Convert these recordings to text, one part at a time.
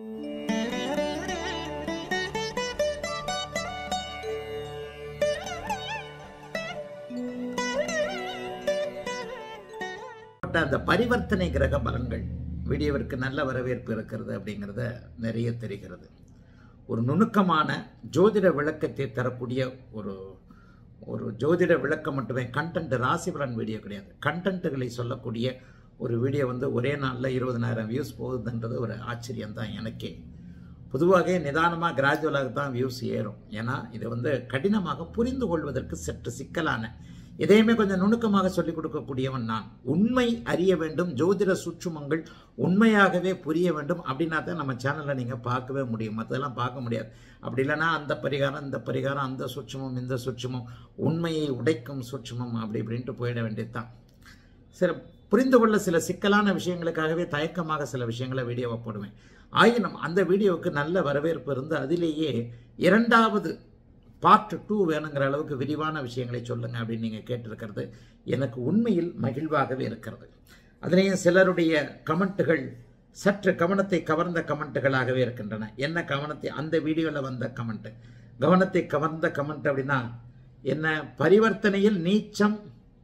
அந்த பரிவர்த்தனை கிரக பலன்கள் வீடியோவிற்கு நல்ல வரவேற்பு இருக்கிறது அப்படிங்கிறத நிறைய தெரிகிறது ஒரு நுணுக்கமான ஜோதிட விளக்கத்தை தரக்கூடிய ஒரு ஒரு ஜோதிட விளக்கம் மட்டுமே கண்டென்ட் ராசி பலன் வீடியோ கிடையாது கண்டென்ட்டுகளை சொல்லக்கூடிய ஒரு வீடியோ வந்து ஒரே நாளில் இருபதனாயிரம் வியூஸ் போகுதுன்றது ஒரு ஆச்சரியம் தான் எனக்கே பொதுவாக நிதானமாக கிராஜுவலாக தான் வியூஸ் ஏறும் ஏன்னா இது வந்து கடினமாக புரிந்து கொள்வதற்கு சற்று சிக்கலான இதையுமே கொஞ்சம் நுணுக்கமாக சொல்லிக் கொடுக்கக்கூடியவன் நான் உண்மை அறிய வேண்டும் ஜோதிட சுற்றுமங்கள் உண்மையாகவே புரிய வேண்டும் அப்படின்னா தான் நம்ம சேனலில் நீங்கள் பார்க்கவே முடியும் மற்றதெல்லாம் பார்க்க முடியாது அப்படி இல்லைன்னா அந்த பரிகாரம் இந்த பரிகாரம் அந்த சுற்றுமம் இந்த சுற்றுமம் உண்மையை உடைக்கும் சுற்றுமம் அப்படி இப்படின்ட்டு போயிட வேண்டியது தான் சரி புரிந்து கொள்ள சில சிக்கலான விஷயங்களுக்காகவே தயக்கமாக சில விஷயங்களை வீடியோவை போடுவேன் ஆயினும் அந்த வீடியோவுக்கு நல்ல வரவேற்பு இருந்து அதிலேயே இரண்டாவது பார்ட் டூ வேணுங்கிற அளவுக்கு விரிவான விஷயங்களை சொல்லுங்க அப்படின்னு நீங்கள் கேட்டிருக்கிறது எனக்கு உண்மையில் மகிழ்வாகவே இருக்கிறது அதுலேயும் சிலருடைய கமெண்ட்டுகள் சற்று கவனத்தை கவர்ந்த கமெண்ட்டுகளாகவே இருக்கின்றன என்ன கவனத்தை அந்த வீடியோவில் வந்த கமெண்ட் கவனத்தை கவர்ந்த கமெண்ட் அப்படின்னா என்ன பரிவர்த்தனையில் நீச்சம்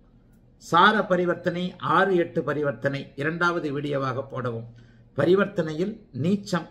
சார பரிவர்த்தனை ஆறு எட்டு பரிவர்த்தனை இரண்டாவது வீடியோவாக போடவும் பரிவர்த்தனையில் நீச்சம்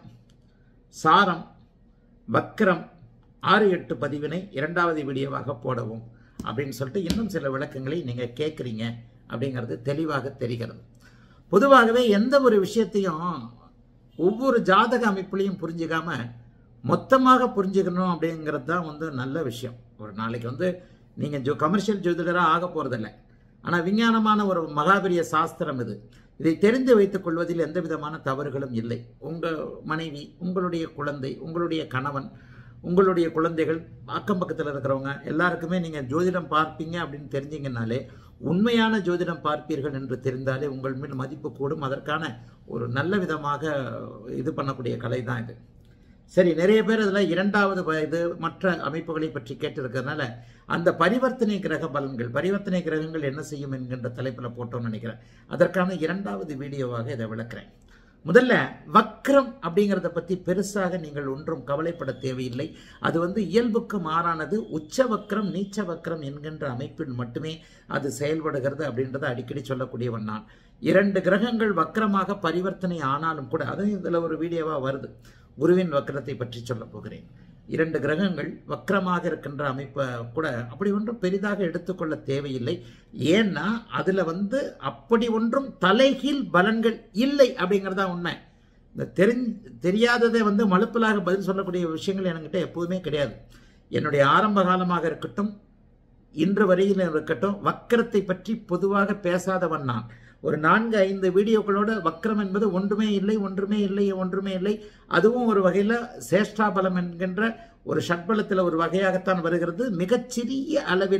சாரம் வக்கரம் ஆறு எட்டு பதிவினை இரண்டாவது வீடியோவாக போடவும் அப்படின்னு சொல்லிட்டு இன்னும் சில விளக்கங்களை நீங்கள் கேட்குறீங்க அப்படிங்கிறது தெளிவாக தெரிகிறது பொதுவாகவே எந்த ஒரு விஷயத்தையும் ஒவ்வொரு ஜாதக அமைப்புலையும் புரிஞ்சுக்காம மொத்தமாக புரிஞ்சுக்கணும் அப்படிங்கிறது தான் வந்து நல்ல விஷயம் ஒரு நாளைக்கு வந்து நீங்கள் ஜோ கமர்ஷியல் ஜோதிடராக ஆக போகிறதில்ல ஆனால் விஞ்ஞானமான ஒரு மகாபெரிய சாஸ்திரம் இது இதை தெரிந்து வைத்துக் கொள்வதில் எந்த விதமான தவறுகளும் இல்லை உங்கள் மனைவி உங்களுடைய குழந்தை உங்களுடைய கணவன் உங்களுடைய குழந்தைகள் அக்கம் பக்கத்தில் இருக்கிறவங்க எல்லாருக்குமே நீங்கள் ஜோதிடம் பார்ப்பீங்க அப்படின்னு தெரிஞ்சீங்கன்னாலே உண்மையான ஜோதிடம் பார்ப்பீர்கள் என்று தெரிந்தாலே உங்கள் மேல் மதிப்பு கூடும் அதற்கான ஒரு நல்ல விதமாக இது பண்ணக்கூடிய கலை தான் இது சரி நிறைய பேர் இதில் இரண்டாவது இது மற்ற அமைப்புகளை பற்றி கேட்டிருக்கிறதுனால அந்த பரிவர்த்தனை கிரக பலன்கள் பரிவர்த்தனை கிரகங்கள் என்ன செய்யும் என்கின்ற தலைப்பில் போட்டோம்னு நினைக்கிறேன் அதற்கான இரண்டாவது வீடியோவாக இதை விளக்குறேன் முதல்ல வக்ரம் அப்படிங்கிறத பற்றி பெருசாக நீங்கள் ஒன்றும் கவலைப்பட தேவையில்லை அது வந்து இயல்புக்கு மாறானது உச்ச வக்ரம் நீச்ச வக்ரம் என்கின்ற அமைப்பில் மட்டுமே அது செயல்படுகிறது அப்படின்றத அடிக்கடி சொல்லக்கூடியவன் நான் இரண்டு கிரகங்கள் வக்ரமாக பரிவர்த்தனை ஆனாலும் கூட அதுவும் இதில் ஒரு வீடியோவாக வருது குருவின் வக்கரத்தை பற்றி சொல்ல போகிறேன் இரண்டு கிரகங்கள் வக்கரமாக இருக்கின்ற அமைப்பை கூட அப்படி ஒன்றும் பெரிதாக எடுத்துக்கொள்ள தேவையில்லை ஏன்னா அதில் வந்து அப்படி ஒன்றும் தலைகீழ் பலன்கள் இல்லை அப்படிங்கிறதா உண்மை இந்த தெரிஞ் தெரியாததை வந்து மலுப்பலாக பதில் சொல்லக்கூடிய விஷயங்கள் என்கிட்ட எப்போதுமே கிடையாது என்னுடைய ஆரம்ப காலமாக இருக்கட்டும் இன்று வரையில் இருக்கட்டும் வக்கரத்தை பற்றி பொதுவாக பேசாதவன் நான் ஒரு நான்கு ஐந்து வீடியோக்களோட வக்ரம் என்பது ஒன்றுமே இல்லை ஒன்றுமே இல்லை ஒன்றுமே இல்லை அதுவும் ஒரு வகையில் சேஷ்டாபலம் என்கின்ற ஒரு ஷட்பலத்தில் ஒரு வகையாகத்தான் வருகிறது மிகச்சிறிய அளவில்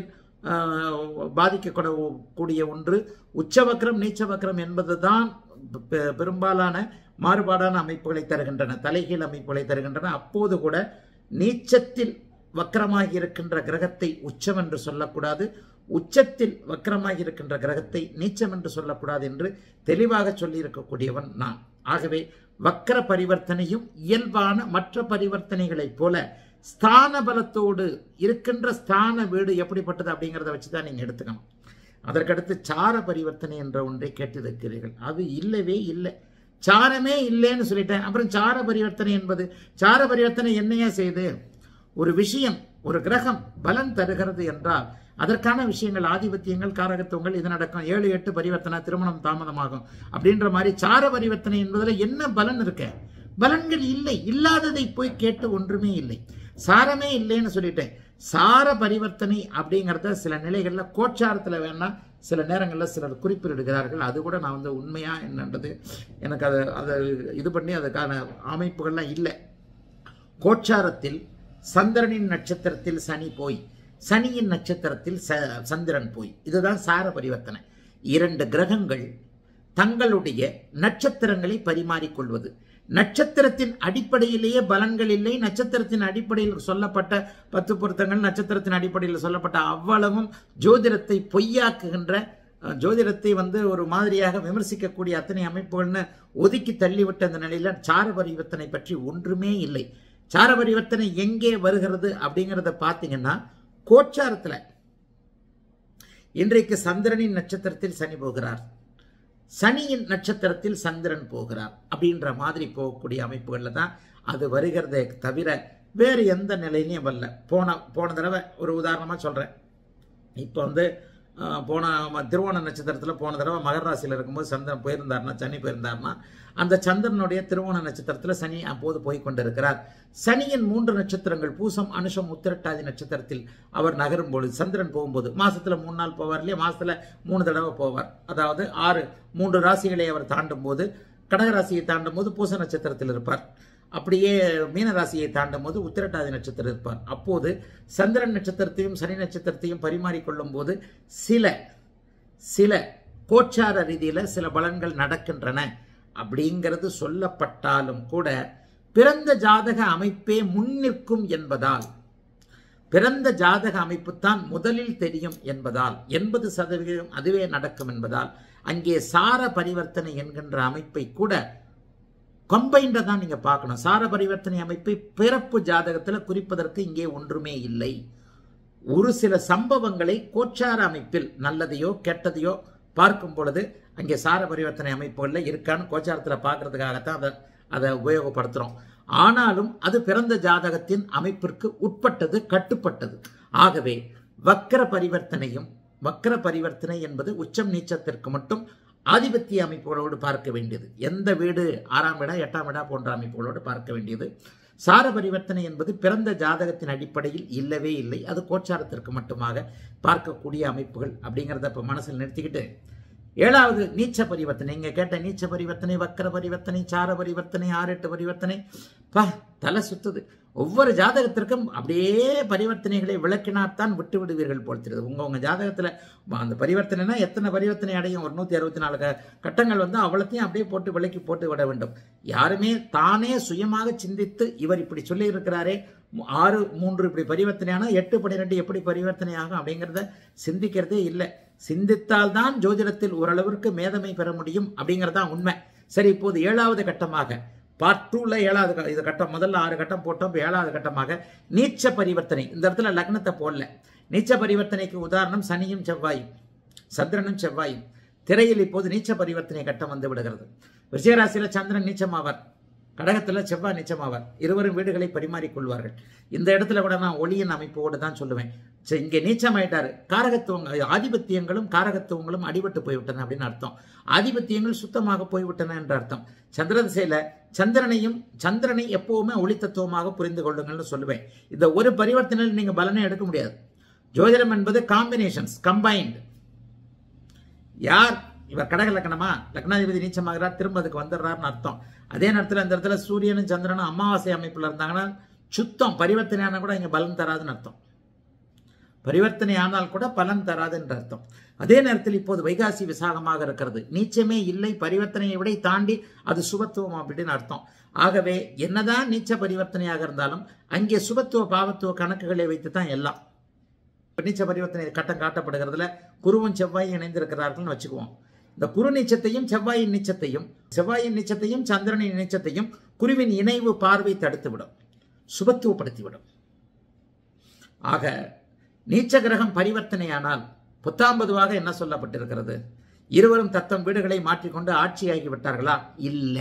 பாதிக்கக்கூடக்கூடிய ஒன்று உச்சவக்ரம் நீச்சவக்ரம் என்பது தான் பெரும்பாலான மாறுபாடான அமைப்புகளை தருகின்றன தலைகீழ் அமைப்புகளை தருகின்றன அப்போது கூட நீச்சத்தில் வக்கரமாகி இருக்கின்ற கிரகத்தை உச்சம் என்று சொல்லக்கூடாது உச்சத்தில் வக்கரமாகி இருக்கின்ற கிரகத்தை நீச்சம் என்று சொல்லக்கூடாது என்று தெளிவாக சொல்லியிருக்கக்கூடியவன் நான் ஆகவே வக்கர பரிவர்த்தனையும் இயல்பான மற்ற பரிவர்த்தனைகளைப் போல ஸ்தான பலத்தோடு இருக்கின்ற ஸ்தான வீடு எப்படிப்பட்டது அப்படிங்கிறத வச்சு தான் நீங்கள் எடுத்துக்கணும் அதற்கடுத்து சார பரிவர்த்தனை என்ற ஒன்றை கேட்டிருக்கிறீர்கள் அது இல்லவே இல்லை சாரமே இல்லைன்னு சொல்லிட்டேன் அப்புறம் சார பரிவர்த்தனை என்பது சார பரிவர்த்தனை என்னையா செய்யுது ஒரு விஷயம் ஒரு கிரகம் பலன் தருகிறது என்றால் அதற்கான விஷயங்கள் ஆதிபத்தியங்கள் காரகத்துவங்கள் இது நடக்கும் ஏழு எட்டு பரிவர்த்தனை திருமணம் தாமதமாகும் அப்படின்ற மாதிரி சார பரிவர்த்தனை என்பதில் என்ன பலன் இருக்க பலன்கள் இல்லை இல்லாததை போய் கேட்டு ஒன்றுமே இல்லை சாரமே இல்லைன்னு சொல்லிட்டேன் சார பரிவர்த்தனை அப்படிங்கிறத சில நிலைகளில் கோச்சாரத்தில் வேணா சில நேரங்களில் சிலர் குறிப்பிடுகிறார்கள் அது கூட நான் வந்து உண்மையா என்னன்றது எனக்கு அதை அதை இது பண்ணி அதுக்கான அமைப்புகள்லாம் இல்லை கோச்சாரத்தில் சந்திரனின் நட்சத்திரத்தில் சனி போய் சனியின் நட்சத்திரத்தில் ச சந்திரன் போய் இதுதான் சார பரிவர்த்தனை இரண்டு கிரகங்கள் தங்களுடைய நட்சத்திரங்களை பரிமாறிக்கொள்வது நட்சத்திரத்தின் அடிப்படையிலேயே பலன்கள் இல்லை நட்சத்திரத்தின் அடிப்படையில் சொல்லப்பட்ட பத்து பொருத்தங்கள் நட்சத்திரத்தின் அடிப்படையில் சொல்லப்பட்ட அவ்வளவும் ஜோதிடத்தை பொய்யாக்குகின்ற அஹ், ஜோதிடத்தை வந்து ஒரு மாதிரியாக விமர்சிக்கக்கூடிய அத்தனை அமைப்புகள்னு ஒதுக்கி தள்ளிவிட்ட அந்த நிலையில சார பரிவர்த்தனை பற்றி ஒன்றுமே இல்லை சார பரிவர்த்தனை எங்கே வருகிறது அப்படிங்கிறத பார்த்தீங்கன்னா கோச்சாரத்துல இன்றைக்கு சந்திரனின் நட்சத்திரத்தில் சனி போகிறார் சனியின் நட்சத்திரத்தில் சந்திரன் போகிறார் அப்படின்ற மாதிரி போகக்கூடிய அமைப்புகள்ல தான் அது வருகிறதே தவிர வேறு எந்த நிலையிலையும் வரல போன போன தடவை ஒரு உதாரணமா சொல்றேன் இப்போ வந்து அஹ், போன ம- திருவோண நட்சத்திரத்தில் போன தடவை மகர ராசியில் இருக்கும்போது சந்திரன் போயிருந்தாருன்னா சனி போயிருந்தாருன்னா அந்த சந்திரனுடைய திருவோண நட்சத்திரத்தில் சனி அப்போது போய் கொண்டிருக்கிறார் சனியின் மூன்று நட்சத்திரங்கள் பூசம் அனுஷம் உத்திரட்டாதி நட்சத்திரத்தில் அவர் நகரும் பொழுது சந்திரன் போகும்போது மாசத்துல மூணு நாள் போவார் இல்லையா மாசத்துல மூணு தடவை போவார் அதாவது ஆறு மூன்று ராசிகளை அவர் தாண்டும் போது கடகராசியை தாண்டும் போது பூச நட்சத்திரத்தில் இருப்பார் அப்படியே மீன ராசியை தாண்டும் போது உத்திரட்டாதி நட்சத்திரம் இருப்பார் அப்போது சந்திரன் நட்சத்திரத்தையும் சனி நட்சத்திரத்தையும் பரிமாறிக்கொள்ளும் போது சில சில கோச்சார ரீதியில சில பலன்கள் நடக்கின்றன அப்படிங்கிறது சொல்லப்பட்டாலும் கூட பிறந்த ஜாதக அமைப்பே முன்னிற்கும் என்பதால் பிறந்த ஜாதக அமைப்பு தான் முதலில் தெரியும் என்பதால் எண்பது சதவிகிதம் அதுவே நடக்கும் என்பதால் அங்கே சார பரிவர்த்தனை என்கின்ற அமைப்பை கூட கம்பைண்டை தான் நீங்க பார்க்கணும் சார பரிவர்த்தனை அமைப்பை பிறப்பு ஜாதகத்தில் குறிப்பதற்கு இங்கே ஒன்றுமே இல்லை ஒரு சில சம்பவங்களை கோச்சார அமைப்பில் நல்லதையோ கெட்டதையோ பார்க்கும் பொழுது அங்கே சார பரிவர்த்தனை அமைப்புகளில் இருக்கான்னு கோச்சாரத்தில் பார்க்கறதுக்காகத்தான் அதை அதை உபயோகப்படுத்துகிறோம் ஆனாலும் அது பிறந்த ஜாதகத்தின் அமைப்பிற்கு உட்பட்டது கட்டுப்பட்டது ஆகவே வக்கர பரிவர்த்தனையும் வக்கர பரிவர்த்தனை என்பது உச்சம் நீச்சத்திற்கு மட்டும் ஆதிபத்திய அமைப்புகளோடு பார்க்க வேண்டியது எந்த வீடு ஆறாம் வீடா எட்டாம் வீடா போன்ற அமைப்புகளோடு பார்க்க வேண்டியது சார பரிவர்த்தனை என்பது பிறந்த ஜாதகத்தின் அடிப்படையில் இல்லவே இல்லை அது கோச்சாரத்திற்கு மட்டுமாக பார்க்கக்கூடிய அமைப்புகள் அப்படிங்கிறத இப்போ மனசில் நிறுத்திக்கிட்டு ஏழாவது நீச்ச பரிவர்த்தனை இங்க கேட்ட நீச்ச பரிவர்த்தனை வக்கர பரிவர்த்தனை சார பரிவர்த்தனை ஆறெட்டு பரிவர்த்தனை பா தலை சுத்துது ஒவ்வொரு ஜாதகத்திற்கும் அப்படியே பரிவர்த்தனைகளை விளக்கினாத்தான் விட்டு விடுவீர்கள் போல் தெரியுது உங்க உங்க ஜாதகத்துல அந்த பரிவர்த்தனைனா எத்தனை பரிவர்த்தனை அடையும் ஒரு நூத்தி அறுபத்தி நாலு க- கட்டங்கள் வந்து அவ்வளத்தையும் அப்படியே போட்டு விலக்கி போட்டு விட வேண்டும் யாருமே தானே சுயமாக சிந்தித்து இவர் இப்படி சொல்லி இருக்கிறாரே மு- ஆறு மூன்று இப்படி பரிவர்த்தனையானா எட்டு பன்னிரெண்டு எப்படி பரிவர்த்தனை ஆகும் அப்படிங்கிறத சிந்திக்கிறதே இல்லை சிந்தித்தால்தான் ஜோதிடத்தில் ஓரளவிற்கு மேதமை பெற முடியும் அப்படிங்கறதுதான் உண்மை சரி இப்போது ஏழாவது கட்டமாக பார்ட் டூல ஏழாவது க- இது கட்டம் முதல்ல ஆறு கட்டம் போட்டோம் இப்ப ஏழாவது கட்டமாக நீச்ச பரிவர்த்தனை இந்த இடத்துல லக்னத்தை போடல நீச்ச பரிவர்த்தனைக்கு உதாரணம் சனியும் செவ்வாயும் சந்திரனும் செவ்வாயும் திரையில் இப்போது நீச்ச பரிவர்த்தனை கட்டம் வந்து விடுகிறது விஜயராசியில சந்திரன் நீச்சமாவார் கடகத்துல செவ்வாய் நீச்சமாவார் இருவரும் வீடுகளை பரிமாறிக்கொள்வார்கள் இந்த இடத்துல கூட நான் ஒளியின் அமைப்போடு தான் சொல்லுவேன் சரி, இங்கே நீச்சமாயிட்டாரு காரகத்துவங்கள் ஆதிபத்தியங்களும் காரகத்துவங்களும் அடிபட்டு போய்விட்டன அப்படின்னு அர்த்தம் ஆதிபத்தியங்கள் சுத்தமாக போய்விட்டன என்ற அர்த்தம் சந்திர திசையில சந்திரனையும் சந்திரனை எப்பவுமே ஒளி தத்துவமாக புரிந்து கொள்ளுங்கள்னு சொல்லுவேன் இந்த ஒரு பரிவர்த்தனையில் நீங்க பலனை எடுக்க முடியாது ஜோதிடம் என்பது காம்பினேஷன்ஸ் கம்பைன்டு யார் இவர் கடக லக்னமா லக்னாதிபதி நீச்சமாகிறார் திரும்ப அதுக்கு வந்துடுறாருன்னு அர்த்தம் அதே நேரத்தில் இந்த இடத்துல சூரியனும் சந்திரனும் அமாவாசை அமைப்புல இருந்தாங்கன்னா சுத்தம் பரிவர்த்தனை ஆனா கூட இங்க பலன் தராதுன்னு அர்த்தம் பரிவர்த்தனை ஆனால் கூட பலன் தராது என்ற அர்த்தம் அதே நேரத்தில் இப்போது வைகாசி விசாகமாக இருக்கிறது நீச்சமே இல்லை பரிவர்த்தனையை விட தாண்டி அது சுபத்துவம் அப்படின்னு அர்த்தம் ஆகவே என்னதான் நீச்ச பரிவர்த்தனையாக இருந்தாலும் அங்கே சுபத்துவ பாவத்துவ கணக்குகளை வைத்து தான் எல்லாம் நீச்ச பரிவர்த்தனை கட்டம் காட்டப்படுகிறதுல குருவும் செவ்வாயும் இணைந்திருக்கிறார்கள்னு வச்சுக்குவோம் இந்த குரு நீச்சத்தையும் செவ்வாயின் நீச்சத்தையும் செவ்வாயின் நீச்சத்தையும் சந்திரனின் நீச்சத்தையும் குருவின் இணைவு பார்வை தடுத்துவிடும் சுபத்துவப்படுத்திவிடும் ஆக நீச்ச கிரகம் பரிவர்த்தனையானால் புத்தாம்பதுவாக என்ன சொல்லப்பட்டிருக்கிறது இருவரும் தத்தம் வீடுகளை மாற்றிக்கொண்டு ஆட்சியாகி விட்டார்களா இல்ல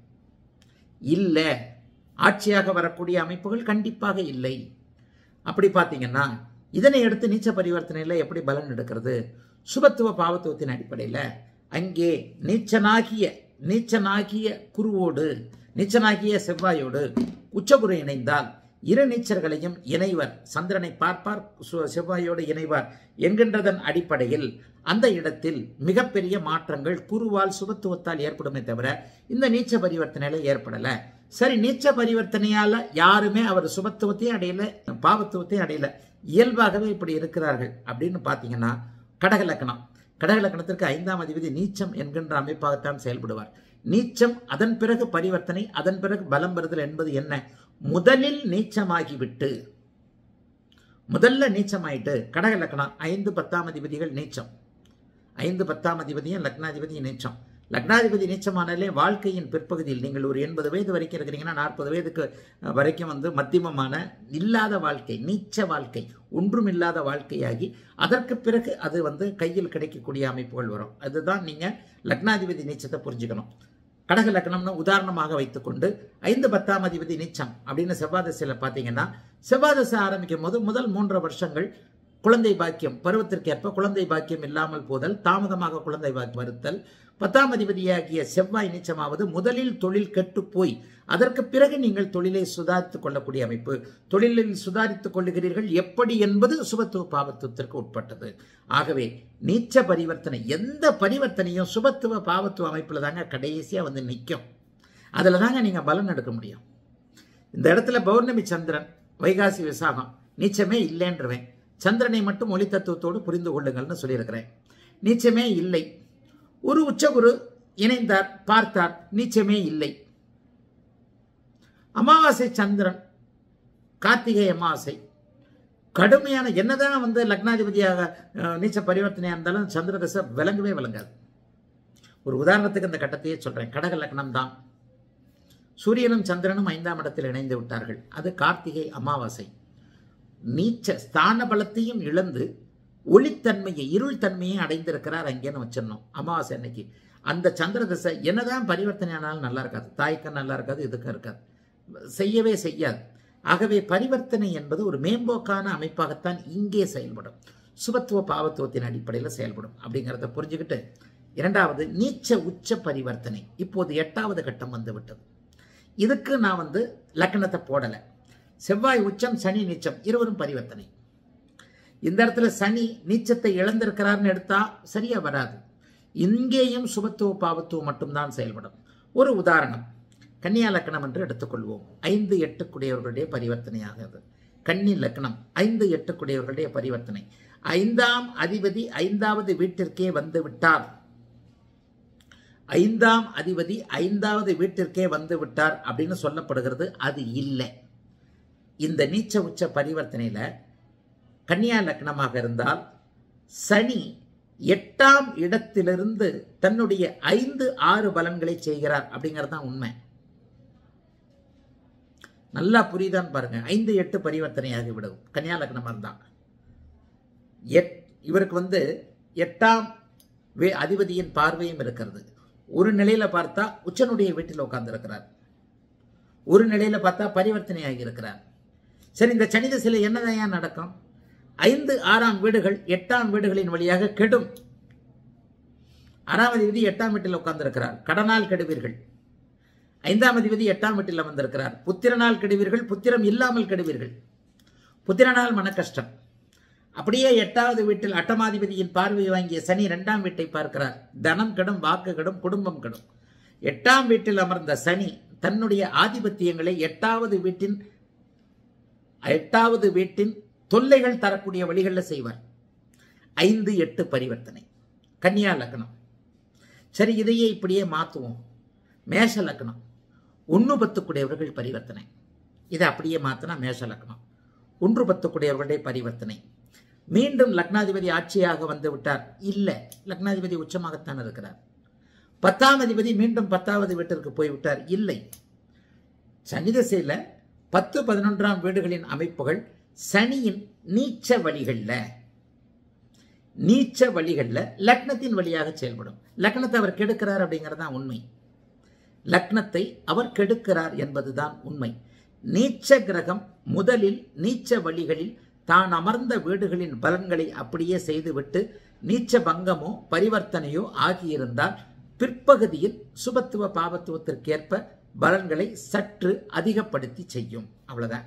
இல்ல ஆட்சியாக வரக்கூடிய அமைப்புகள் கண்டிப்பாக இல்லை அப்படி பார்த்தீங்கன்னா இதனை எடுத்து நீச்ச பரிவர்த்தனையில் எப்படி பலன் எடுக்கிறது சுபத்துவ பாவத்துவத்தின் அடிப்படையில் அங்கே நீச்சனாகிய நீச்சனாகிய குருவோடு நீச்சனாகிய செவ்வாயோடு உச்சகுரு இணைந்தால் இரு நீச்சர்களையும் இணைவர் சந்திரனை பார்ப்பார் சு- செவ்வாயோடு இணைவார் என்கின்றதன் அடிப்படையில் அந்த இடத்தில் மிகப்பெரிய மாற்றங்கள் குருவால் சுபத்துவத்தால் ஏற்படுமே தவிர இந்த நீச்ச பரிவர்த்தனையில ஏற்படல சரி நீச்ச பரிவர்த்தனையால யாருமே அவர் சுபத்துவத்தையும் அடையல பாவத்துவத்தையும் அடையல இயல்பாகவே இப்படி இருக்கிறார்கள் அப்படின்னு பார்த்தீங்கன்னா கடக லக்கணம் கடக லக்கணத்திற்கு ஐந்தாம் அதிபதி நீச்சம் என்கின்ற அமைப்பாகத்தான் செயல்படுவார் நீச்சம் அதன் பிறகு பரிவர்த்தனை அதன் பிறகு பலம் பெறுதல் என்பது என்ன முதலில் நீச்சமாகிவிட்டு முதல்ல நீச்சமாயிட்டு கடக லக்கணம் ஐந்து பத்தாம் அதிபதிகள் நீச்சம் ஐந்து பத்தாம் அதிபதியும் லக்னாதிபதியும் நீச்சம் லக்னாதிபதி நீச்சமானாலே வாழ்க்கையின் பிற்பகுதியில் நீங்கள் ஒரு எண்பது வயது வரைக்கும் இருக்கிறீங்கன்னா நாற்பது வயதுக்கு அஹ், வரைக்கும் வந்து மத்தியமமான இல்லாத வாழ்க்கை நீச்ச வாழ்க்கை ஒன்றும் இல்லாத வாழ்க்கையாகி அதற்கு பிறகு அது வந்து கையில் கிடைக்கக்கூடிய அமைப்புகள் வரும் அதுதான் நீங்கள் லக்னாதிபதி நீச்சத்தை புரிஞ்சுக்கணும் கடக லக்னம்னு உதாரணமாக வைத்துக்கொண்டு ஐந்து பத்தாம் அதிபதி நீச்சம் அப்படின்னு செவ்வாய் திசையில் பார்த்தீங்கன்னா செவ்வாய் திசை ஆரம்பிக்கும் போது முதல் மூன்று வருஷங்கள் குழந்தை பாக்கியம் பருவத்திற்கேற்ப குழந்தை பாக்கியம் இல்லாமல் போதல் தாமதமாக குழந்தை பாக்கியம் வருத்தல் பத்தாம் அதிபதியாகிய செவ்வாய் நீச்சமாவது முதலில் தொழில் கெட்டுப் போய் அதற்கு பிறகு நீங்கள் தொழிலை சுதாரித்துக் கொள்ளக்கூடிய அமைப்பு தொழிலில் சுதாரித்துக் கொள்ளுகிறீர்கள் எப்படி என்பது சுபத்துவ பாவத்துவத்திற்கு உட்பட்டது ஆகவே நீச்ச பரிவர்த்தனை எந்த பரிவர்த்தனையும் சுபத்துவ பாவத்துவ அமைப்பில் தாங்க கடைசியாக வந்து நிற்கும் அதில் தாங்க நீங்கள் பலன் எடுக்க முடியும் இந்த இடத்துல பௌர்ணமி சந்திரன் வைகாசி விசாகம் நீச்சமே இல்லைன்றவன் சந்திரனை மட்டும் ஒளி தத்துவத்தோடு புரிந்து கொள்ளுங்கள்னு சொல்லியிருக்கிறேன் நீச்சமே இல்லை ஒரு உச்சகுரு இணைந்தார் பார்த்தார் நீச்சமே இல்லை அமாவாசை சந்திரன் கார்த்திகை அமாவாசை கடுமையான என்னதான் வந்து லக்னாதிபதியாக அஹ், நீச்ச பரிவர்த்தனையாக இருந்தாலும் சந்திர தசை விளங்கவே விளங்காது ஒரு உதாரணத்துக்கு இந்த கட்டத்தையே சொல்றேன் கடக லக்னம் தான் சூரியனும் சந்திரனும் ஐந்தாம் இடத்தில் இணைந்து விட்டார்கள் அது கார்த்திகை அமாவாசை நீச்ச ஸ்தான பலத்தையும் இழந்து ஒளித்தன்மையை இருள் தன்மையை அடைந்திருக்கிறார் அங்கேன்னு வச்சிடணும் அமாவாசை அன்னைக்கு அந்த சந்திர திசை என்னதான் பரிவர்த்தனை ஆனாலும் நல்லா இருக்காது தாய்க்கும் நல்லா இருக்காது இதுக்கும் இருக்காது செய்யவே செய்யாது ஆகவே பரிவர்த்தனை என்பது ஒரு மேம்போக்கான அமைப்பாகத்தான் இங்கே செயல்படும் சுபத்துவ பாவத்துவத்தின் அடிப்படையில் செயல்படும் அப்படிங்கிறத புரிஞ்சுக்கிட்டு இரண்டாவது நீச்ச உச்ச பரிவர்த்தனை இப்போது எட்டாவது கட்டம் வந்து விட்டது இதுக்கு நான் வந்து லக்கணத்தை போடலை செவ்வாய் உச்சம் சனி நீச்சம் இருவரும் பரிவர்த்தனை இந்த இடத்துல சனி நீச்சத்தை இழந்திருக்கிறார்னு எடுத்தா சரியா வராது இங்கேயும் சுபத்துவ பாவத்துவம் மட்டும்தான் செயல்படும் ஒரு உதாரணம் கன்னியா லக்னம் என்று எடுத்துக்கொள்வோம் ஐந்து எட்டுக்குடையவர்களுடைய பரிவர்த்தனையாகிறது கன்னி லக்னம் ஐந்து எட்டுக்குடையவர்களுடைய பரிவர்த்தனை ஐந்தாம் அதிபதி ஐந்தாவது வீட்டிற்கே வந்து விட்டார் ஐந்தாம் அதிபதி ஐந்தாவது வீட்டிற்கே வந்து விட்டார் அப்படின்னு சொல்லப்படுகிறது அது இல்லை இந்த நீச்ச உச்ச பரிவர்த்தனையில கன்னியா லக்னமாக இருந்தால் சனி எட்டாம் இடத்திலிருந்து தன்னுடைய ஐந்து ஆறு பலன்களை செய்கிறார் அப்படிங்கிறது தான் உண்மை நல்லா புரியுதான்னு பாருங்க ஐந்து எட்டு பரிவர்த்தனையாகி விடும் கன்னியா லக்னமாக இருந்தால் எட் இவருக்கு வந்து எட்டாம் வே அதிபதியின் பார்வையும் இருக்கிறது ஒரு நிலையில பார்த்தா உச்சனுடைய வீட்டில் உட்கார்ந்திருக்கிறார் ஒரு நிலையில பார்த்தா பரிவர்த்தனையாகி இருக்கிறார் சரி இந்த சனி திசையில் என்னதான் ஏன் நடக்கும் ஐந்து ஆறாம் வீடுகள் எட்டாம் வீடுகளின் வழியாக கெடும் ஆறாம் அதிபதி எட்டாம் வீட்டில் உட்கார்ந்திருக்கிறார் கடனால் கெடுவீர்கள் ஐந்தாம் அதிபதி எட்டாம் வீட்டில் வந்திருக்கிறார் புத்திரனால் கெடுவீர்கள் புத்திரம் இல்லாமல் கெடுவீர்கள் புத்திரனால் மன கஷ்டம் அப்படியே எட்டாவது வீட்டில் அட்டமாதிபதியின் பார்வை வாங்கிய சனி இரண்டாம் வீட்டை பார்க்கிறார் தனம் கெடும் வாக்கு கெடும் குடும்பம் கெடும் எட்டாம் வீட்டில் அமர்ந்த சனி தன்னுடைய ஆதிபத்தியங்களை எட்டாவது வீட்டின் எட்டாவது வீட்டின் தொல்லைகள் தரக்கூடிய வழிகளில் செய்வார் ஐந்து எட்டு பரிவர்த்தனை கன்னியா லக்னம் சரி இதையே இப்படியே மாற்றுவோம் மேஷ லக்னம் ஒன்று பத்துக்குடையவர்கள் பரிவர்த்தனை இதை அப்படியே மாற்றினா மேஷ லக்னம் ஒன்று பத்துக்குடையவர்களுடைய பரிவர்த்தனை மீண்டும் லக்னாதிபதி ஆட்சியாக வந்து விட்டார் இல்லை லக்னாதிபதி உச்சமாகத்தான் இருக்கிறார் பத்தாம் அதிபதி மீண்டும் பத்தாவது வீட்டிற்கு போய்விட்டார் இல்லை சனி திசையில் பத்து பதினொன்றாம் வீடுகளின் அமைப்புகள் சனியின் நீச்ச வழிகளில் நீச்ச வழிகளில் லக்னத்தின் வழியாக செயல்படும் லக்னத்தை அவர் கெடுக்கிறார் அப்படிங்கிறது தான் உண்மை லக்னத்தை அவர் கெடுக்கிறார் என்பதுதான் உண்மை நீச்ச கிரகம் முதலில் நீச்ச வழிகளில் தான் அமர்ந்த வீடுகளின் பலன்களை அப்படியே செய்துவிட்டு நீச்ச பங்கமோ பரிவர்த்தனையோ ஆகியிருந்தால் பிற்பகுதியில் சுபத்துவ பாவத்துவத்திற்கேற்ப பலன்களை சற்று அதிகப்படுத்தி செய்யும் அவ்வளவுதான்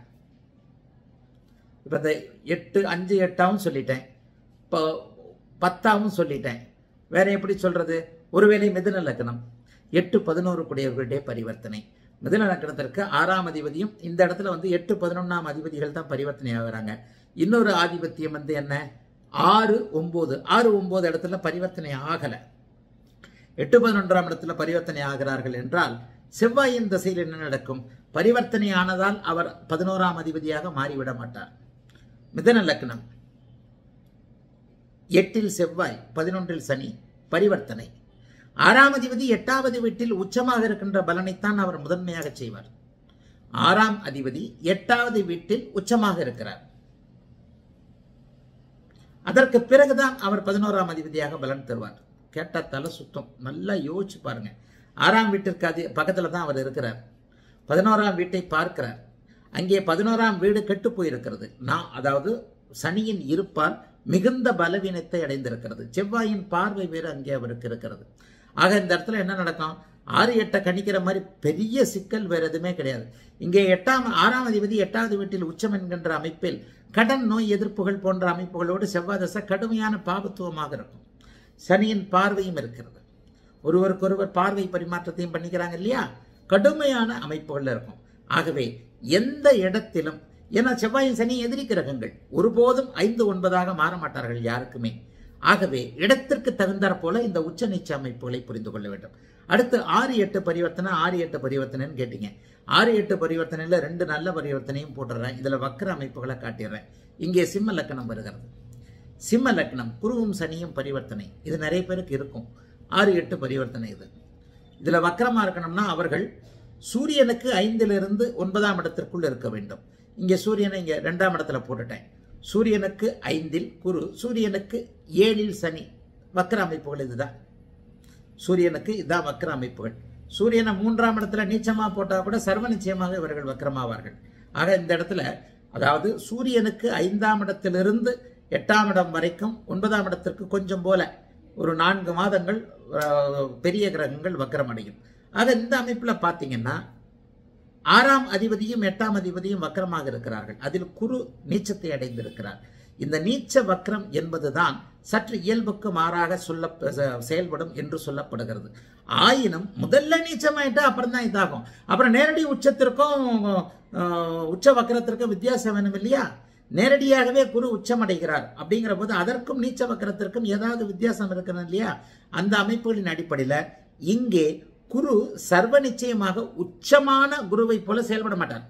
இப்போ இந்த எட்டு அஞ்சு எட்டாவும் சொல்லிட்டேன் இப்போ பத்தாவும் சொல்லிட்டேன் வேற எப்படி சொல்றது ஒருவேளை மிதுன லக்னம் எட்டு பதினோரு குடையவர்களுடைய பரிவர்த்தனை மிதுன லக்னத்திற்கு ஆறாம் அதிபதியும் இந்த இடத்துல வந்து எட்டு பதினொன்றாம் அதிபதிகள் தான் பரிவர்த்தனை ஆகுறாங்க இன்னொரு ஆதிபத்தியம் வந்து என்ன ஆறு ஒன்பது ஆறு ஒன்பது இடத்துல பரிவர்த்தனை ஆகலை எட்டு பதினொன்றாம் இடத்துல பரிவர்த்தனை ஆகிறார்கள் என்றால் செவ்வாயின் திசையில் என்ன நடக்கும் பரிவர்த்தனை ஆனதால் அவர் பதினோராம் அதிபதியாக மாறிவிட மாட்டார் மிதன லக்னம் எட்டில் செவ்வாய் பதினொன்றில் சனி பரிவர்த்தனை ஆறாம் அதிபதி எட்டாவது வீட்டில் உச்சமாக இருக்கின்ற பலனைத்தான் அவர் முதன்மையாக செய்வார் ஆறாம் அதிபதி எட்டாவது வீட்டில் உச்சமாக இருக்கிறார் அதற்கு பிறகுதான் அவர் பதினோராம் அதிபதியாக பலன் தருவார் கேட்டா தலை சுத்தம் நல்லா யோசிச்சு பாருங்க ஆறாம் வீட்டிற்கு அது பக்கத்துல தான் அவர் இருக்கிறார் பதினோராம் வீட்டை பார்க்கிறார் அங்கே பதினோராம் வீடு கெட்டு போயிருக்கிறது நான் அதாவது சனியின் இருப்பால் மிகுந்த பலவீனத்தை அடைந்திருக்கிறது செவ்வாயின் பார்வை வேறு அங்கே அவருக்கு இருக்கிறது ஆக இந்த இடத்துல என்ன நடக்கும் ஆறு எட்டை கணிக்கிற மாதிரி பெரிய சிக்கல் வேற எதுவுமே கிடையாது இங்கே எட்டாம் ஆறாம் அதிபதி எட்டாவது வீட்டில் உச்சம் என்கின்ற அமைப்பில் கடன் நோய் எதிர்ப்புகள் போன்ற அமைப்புகளோடு செவ்வாய் தசை கடுமையான பாபத்துவமாக இருக்கும் சனியின் பார்வையும் இருக்கிறது ஒருவருக்கொருவர் பார்வை பரிமாற்றத்தையும் பண்ணிக்கிறாங்க இல்லையா கடுமையான அமைப்புகள் இருக்கும் ஆகவே எந்த இடத்திலும் ஏன்னா செவ்வாயின் சனி எதிரி கிரகங்கள் ஒருபோதும் ஐந்து ஒன்பதாக மாற மாட்டார்கள் யாருக்குமே ஆகவே இடத்திற்கு தகுந்தாற் போல இந்த உச்ச நீச்ச அமைப்புகளை புரிந்து கொள்ள வேண்டும் அடுத்து ஆறு எட்டு பரிவர்த்தனை ஆறு எட்டு பரிவர்த்தனைன்னு கேட்டீங்க ஆறு எட்டு பரிவர்த்தனையில் ரெண்டு நல்ல பரிவர்த்தனையும் போட்டுறேன் இதில் வக்கர அமைப்புகளை காட்டிடுறேன் இங்கே சிம்ம லக்கணம் வருகிறது சிம்ம லக்னம் குருவும் சனியும் பரிவர்த்தனை இது நிறைய பேருக்கு இருக்கும் ஆறு எட்டு பரிவர்த்தனை இது இதுல வக்கரமா இருக்கணும்னா அவர்கள் சூரியனுக்கு ஐந்திலிருந்து ஒன்பதாம் இடத்திற்குள் இருக்க வேண்டும் இங்க சூரியனை இங்க ரெண்டாம் இடத்துல போட்டுட்டேன் சூரியனுக்கு ஐந்தில் குரு சூரியனுக்கு ஏழில் சனி வக்கர அமைப்புகள் இதுதான் சூரியனுக்கு இதுதான் வக்கர அமைப்புகள் சூரியனை மூன்றாம் இடத்துல நீச்சமா போட்டா கூட சர்வ நிச்சயமாக இவர்கள் வக்கரமாவார்கள் ஆக இந்த இடத்துல அதாவது சூரியனுக்கு ஐந்தாம் இடத்திலிருந்து எட்டாம் இடம் வரைக்கும் ஒன்பதாம் இடத்திற்கு கொஞ்சம் போல ஒரு நான்கு மாதங்கள் அஹ், பெரிய கிரகங்கள் வக்கரம் அடையும் ஆக இந்த அமைப்புல பாத்தீங்கன்னா ஆறாம் அதிபதியும் எட்டாம் அதிபதியும் வக்கரமாக இருக்கிறார்கள் அதில் குரு நீச்சத்தை அடைந்திருக்கிறார் இந்த நீச்ச வக்ரம் என்பதுதான் சற்று இயல்புக்கு மாறாக சொல்ல செ- செயல்படும் என்று சொல்லப்படுகிறது ஆயினும் முதல்ல நீச்சமாயிட்டா அப்புறம் தான் இதாகும் அப்புறம் நேரடி உச்சத்திற்கும் அஹ், உச்ச வக்கரத்திற்கும் வித்தியாசம் வேணும் இல்லையா நேரடியாகவே குரு உச்சமடைகிறார் அப்படிங்கிற போது அதற்கும் நீச்ச வக்கரத்திற்கும் ஏதாவது வித்தியாசம் இருக்கணும் இல்லையா அந்த அமைப்புகளின் அடிப்படையில் இங்கே குரு சர்வ நிச்சயமாக உச்சமான குருவை போல செயல்பட மாட்டார்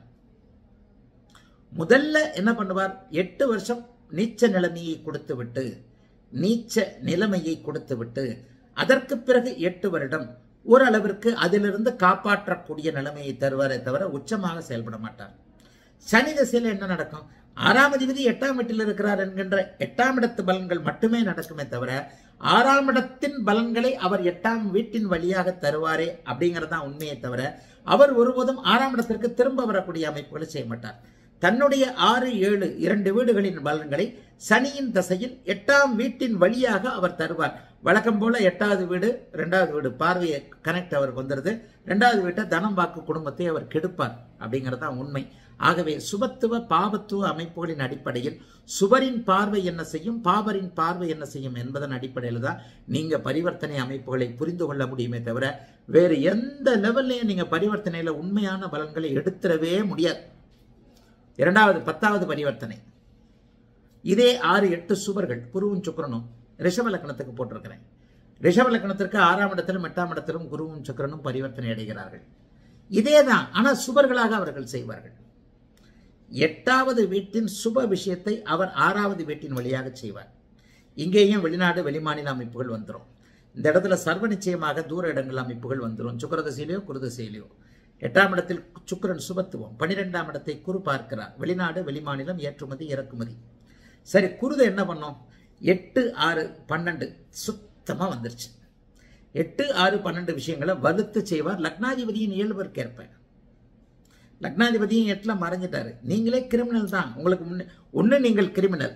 முதல்ல என்ன பண்ணுவார் எட்டு வருஷம் நீச்ச நிலைமையை கொடுத்து விட்டு நீச்ச நிலைமையை கொடுத்து விட்டு அதற்கு பிறகு எட்டு வருடம் ஓரளவிற்கு அதிலிருந்து காப்பாற்றக்கூடிய நிலைமையை தருவாரே தவிர உச்சமாக செயல்பட மாட்டார் சனி திசையில் என்ன நடக்கும் ஆறாம் அதிபதி எட்டாம் வீட்டில் இருக்கிறார் என்கின்ற எட்டாம் இடத்து பலன்கள் மட்டுமே நடக்குமே தவிர ஆறாம் இடத்தின் பலன்களை அவர் எட்டாம் வீட்டின் வழியாக தருவாரே அப்படிங்கிறது தான் உண்மையை தவிர அவர் ஒருபோதும் ஆறாம் இடத்திற்கு திரும்ப வரக்கூடிய அமைப்புகளை செய்ய மாட்டார் தன்னுடைய ஆறு ஏழு இரண்டு வீடுகளின் பலன்களை சனியின் தசையில் எட்டாம் வீட்டின் வழியாக அவர் தருவார் வழக்கம் போல எட்டாவது வீடு ரெண்டாவது வீடு பார்வையை கனெக்ட் அவருக்கு வந்துடுது ரெண்டாவது வீட்டை தனம் வாக்கு குடும்பத்தை அவர் கெடுப்பார் அப்படிங்கிறது தான் உண்மை ஆகவே சுபத்துவ பாபத்துவ அமைப்புகளின் அடிப்படையில் சுவரின் பார்வை என்ன செய்யும் பாபரின் பார்வை என்ன செய்யும் என்பதன் அடிப்படையில் தான் நீங்க பரிவர்த்தனை அமைப்புகளை புரிந்து கொள்ள முடியுமே தவிர வேறு எந்த லெவல்லையும் நீங்க பரிவர்த்தனையில உண்மையான பலன்களை எடுத்துடவே முடியாது இரண்டாவது பத்தாவது பரிவர்த்தனை இதே ஆறு எட்டு சுவர்கள் குருவும் சுக்கிரனும் ரிஷப லக்கணத்துக்கு போட்டிருக்கிறேன் ரிஷப லக்கணத்திற்கு ஆறாம் இடத்திலும் எட்டாம் இடத்திலும் குருவும் சுக்கிரனும் பரிவர்த்தனை அடைகிறார்கள் இதே தான் ஆனால் சுவர்களாக அவர்கள் செய்வார்கள் எட்டாவது வீட்டின் சுப விஷயத்தை அவர் ஆறாவது வீட்டின் வழியாக செய்வார் இங்கேயும் வெளிநாடு வெளிமாநில அமைப்புகள் வந்துடும் இந்த இடத்துல சர்வ நிச்சயமாக தூர இடங்கள் அமைப்புகள் வந்துடும் சுக்கரதசையிலையோ குருதசையிலையோ எட்டாம் இடத்தில் சுக்கிரன் சுபத்துவம் பன்னிரெண்டாம் இடத்தை குரு பார்க்கிறார் வெளிநாடு வெளிமாநிலம் ஏற்றுமதி இறக்குமதி சரி குருதை என்ன பண்ணோம் எட்டு ஆறு பன்னெண்டு சுத்தமாக வந்துருச்சு எட்டு ஆறு பன்னெண்டு விஷயங்களை வலுத்து செய்வார் லக்னாதிபதியின் இயல்பிற்கேற்ப லக்னாதிபதியும் எட்டுல மறைஞ்சிட்டாரு நீங்களே கிரிமினல் தான் உங்களுக்கு முன்ன ஒன்று நீங்கள் கிரிமினல்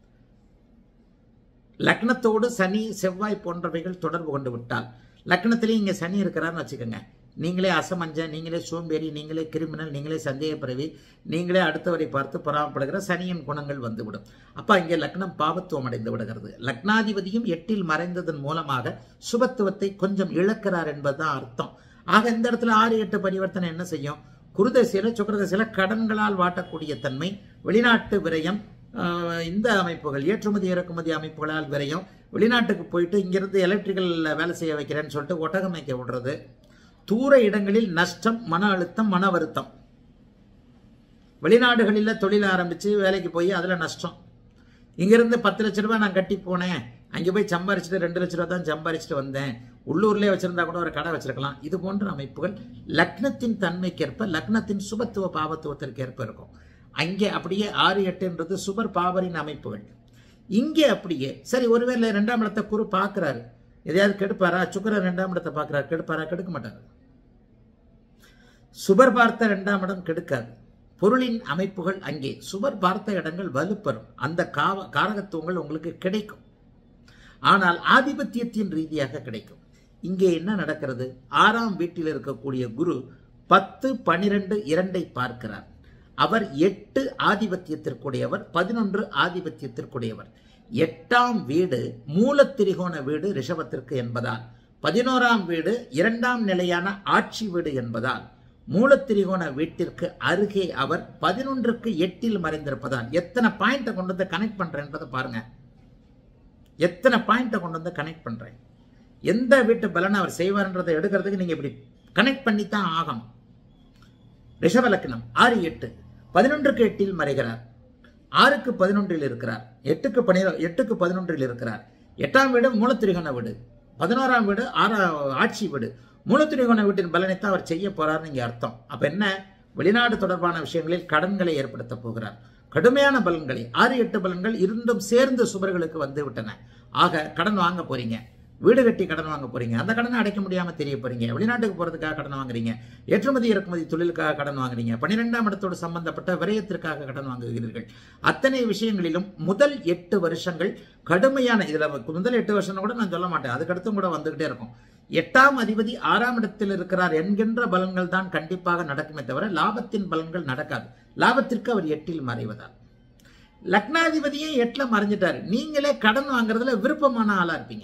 லக்னத்தோடு சனி செவ்வாய் போன்றவைகள் தொடர்பு கொண்டு விட்டால் லக்னத்திலேயே இங்கே சனி இருக்கிறாருன்னு வச்சுக்கோங்க நீங்களே அசமஞ்ச நீங்களே சோம்பேறி நீங்களே கிரிமினல் நீங்களே சந்தேகப்பிறவி நீங்களே அடுத்தவரை பார்த்து பொறாமப்படுகிற சனியின் குணங்கள் வந்துவிடும் அப்ப இங்கே லக்னம் பாவத்துவம் அடைந்து விடுகிறது லக்னாதிபதியும் எட்டில் மறைந்ததன் மூலமாக சுபத்துவத்தை கொஞ்சம் இழக்கிறார் என்பதுதான் அர்த்தம் ஆக இந்த இடத்துல ஆறு எட்டு பரிவர்த்தனை என்ன செய்யும் குருதசையில சுக்கரதசையில கடன்களால் வாட்டக்கூடிய தன்மை வெளிநாட்டு விரயம் ஆஹ், இந்த அமைப்புகள் ஏற்றுமதி இறக்குமதி அமைப்புகளால் விரயம் வெளிநாட்டுக்கு போயிட்டு இங்கிருந்து எலக்ட்ரிக்கல் வேலை செய்ய வைக்கிறேன்னு சொல்லிட்டு ஒட்டகமைக்க விடுறது தூர இடங்களில் நஷ்டம் மன அழுத்தம் மன வருத்தம் வெளிநாடுகளில் தொழில் ஆரம்பித்து வேலைக்கு போய் அதில் நஷ்டம் இங்கிருந்து பத்து லட்ச ரூபாய் நான் கட்டி போனேன் அங்கே போய் சம்பாரிச்சுட்டு ரெண்டு லட்ச ரூபா தான் சம்பாரிச்சுட்டு வந்தேன் உள்ளூர்லேயே வச்சிருந்தா கூட ஒரு கடை வச்சிருக்கலாம் இது போன்ற அமைப்புகள் லக்னத்தின் தன்மைக்கேற்ப லக்னத்தின் சுபத்துவ பாவத்துவத்திற்கேற்ப இருக்கும் அங்கே அப்படியே ஆறு எட்டுன்றது சுபர் பாவரின் அமைப்புகள் இங்கே அப்படியே சரி ஒருவேளை ரெண்டாம் இடத்தை குரு பார்க்குறாரு எதையாவது கெடுப்பாரா சுக்கரன் ரெண்டாம் இடத்தை பார்க்குறாரு கெடுப்பாரா கெடுக்க மாட்டாரு சுபர் பார்த்த ரெண்டாம் இடம் கெடுக்காது பொருளின் அமைப்புகள் அங்கே சுபர் பார்த்த இடங்கள் வலுப்பெறும் அந்த காவ காரகத்துவங்கள் உங்களுக்கு கிடைக்கும் ஆனால் ஆதிபத்தியத்தின் ரீதியாக கிடைக்கும் இங்கே என்ன நடக்கிறது ஆறாம் வீட்டில் இருக்கக்கூடிய குரு பத்து பனிரெண்டு இரண்டை பார்க்கிறார் அவர் எட்டு ஆதிபத்தியத்திற்குடையவர் பதினொன்று ஆதிபத்தியத்திற்குடையவர் எட்டாம் வீடு மூலத்திரிகோண வீடு ரிஷபத்திற்கு என்பதால் பதினோராம் வீடு இரண்டாம் நிலையான ஆட்சி வீடு என்பதால் மூலத்திரிகோண வீட்டிற்கு அருகே அவர் பதினொன்றுக்கு எட்டில் மறைந்திருப்பதால் எத்தனை பாயிண்ட்டை கொண்டு வந்து கனெக்ட் பண்றேன்றதை பாருங்க எத்தனை பாயிண்ட்டை கொண்டு வந்து கனெக்ட் பண்றேன் எந்த வீட்டு பலனை அவர் செய்வார்ன்றதை எடுக்கிறதுக்கு நீங்க இப்படி கனெக்ட் பண்ணி தான் ஆகணும் ரிஷப லக்னம் ஆறு எட்டு பதினொன்றுக்கு எட்டில் மறைகிறார் ஆறுக்கு பதினொன்றில் இருக்கிறார் எட்டுக்கு பனிர எட்டுக்கு பதினொன்றில் இருக்கிறார் எட்டாம் வீடு மூலத்திரிகோண வீடு பதினோராம் வீடு ஆறா ஆட்சி வீடு மூலத்திரிகோண வீட்டின் பலனைத்தான் அவர் செய்ய போறாருன்னு இங்கே அர்த்தம் அப்ப என்ன வெளிநாடு தொடர்பான விஷயங்களில் கடன்களை ஏற்படுத்த போகிறார் கடுமையான பலன்களை ஆறு எட்டு பலன்கள் இருந்தும் சேர்ந்து சுபர்களுக்கு வந்து விட்டன ஆக கடன் வாங்க போறீங்க வீடு கட்டி கடன் வாங்க போறீங்க அந்த கடனை அடைக்க முடியாம தெரிய போறீங்க வெளிநாட்டுக்கு போறதுக்காக கடன் வாங்குறீங்க ஏற்றுமதி இறக்குமதி தொழிலுக்காக கடன் வாங்குறீங்க பன்னிரெண்டாம் இடத்தோடு சம்பந்தப்பட்ட விரயத்திற்காக கடன் வாங்குகிறீர்கள் அத்தனை விஷயங்களிலும் முதல் எட்டு வருஷங்கள் கடுமையான இதுல முதல் எட்டு வருஷம் கூட நான் சொல்ல மாட்டேன் அதுக்கடுத்தும் கூட வந்துகிட்டே இருக்கும் எட்டாம் அதிபதி ஆறாம் இடத்தில் இருக்கிறார் என்கின்ற பலன்கள் தான் கண்டிப்பாக நடக்குமே தவிர லாபத்தின் பலன்கள் நடக்காது லாபத்திற்கு அவர் எட்டில் மறைவதால் லக்னாதிபதியும் எட்டுல மறைஞ்சிட்டாரு நீங்களே கடன் வாங்குறதுல விருப்பமான ஆளா இருப்பீங்க